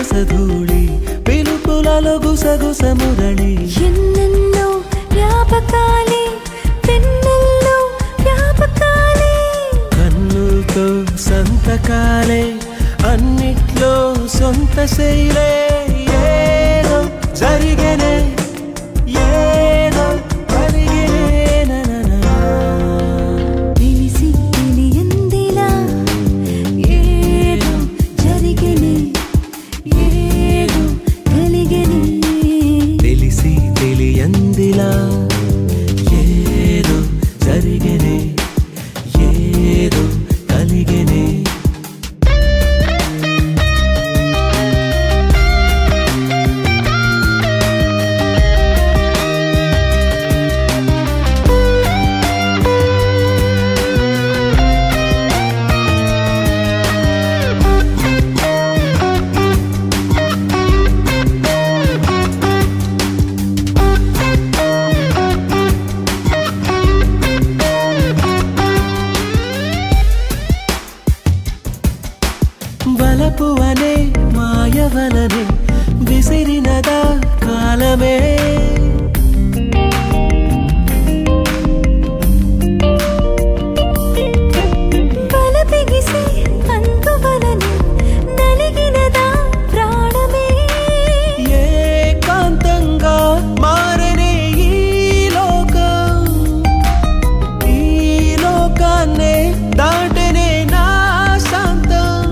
రసధూళి పిలుపులలో గుసగుస మురళి ఎన్నెన్నో జ్ఞాపకాలే వెన్నెల్లో జ్ఞాపకాలే కన్నులతో సంతకాలే అన్నిట్లో సొంత శైలే ఏదో జరిగనే ఏదో కలిగనే నననా. తెలిసి తెలియందిలా ఏదో జరిగని ఏదో కలిగని తెలిసి తెలియందిలా ఏదో జరిగనే ఏదో కలిగనే వలపు అనే మాయవలనే విసిరినదా కాలమే బల బిగిసి అందువలని నలిగినదా ప్రాణమే ఏకాంతంగా మారనే ఈ లోకం ఈ లోకాన్నే దాటనే నా శాంతం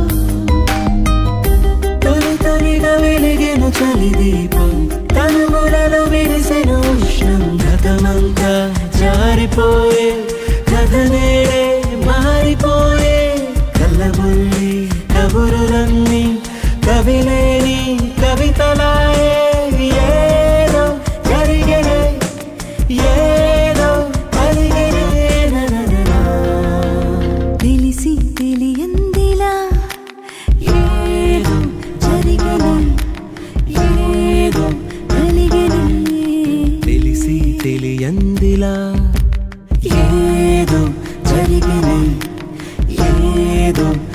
తొలి తొలిగా వెలిగెను చలి దీపం తనుములలో విరిసెను ఉష్ణం గతమంతా జారిపోయే కథ నేడే మారిపోయే కళ్ళబుల్లి కబురులన్నీ కవిలేని కవితలాయే ఏదో జరిగనే ఏదో కలిగనే నననా. తెలిసి తెలియందిలా ఏదో జరిగని ఏదో కలిగని తెలిసి తెలియందిలా ఏదో జరిగినే ఏదో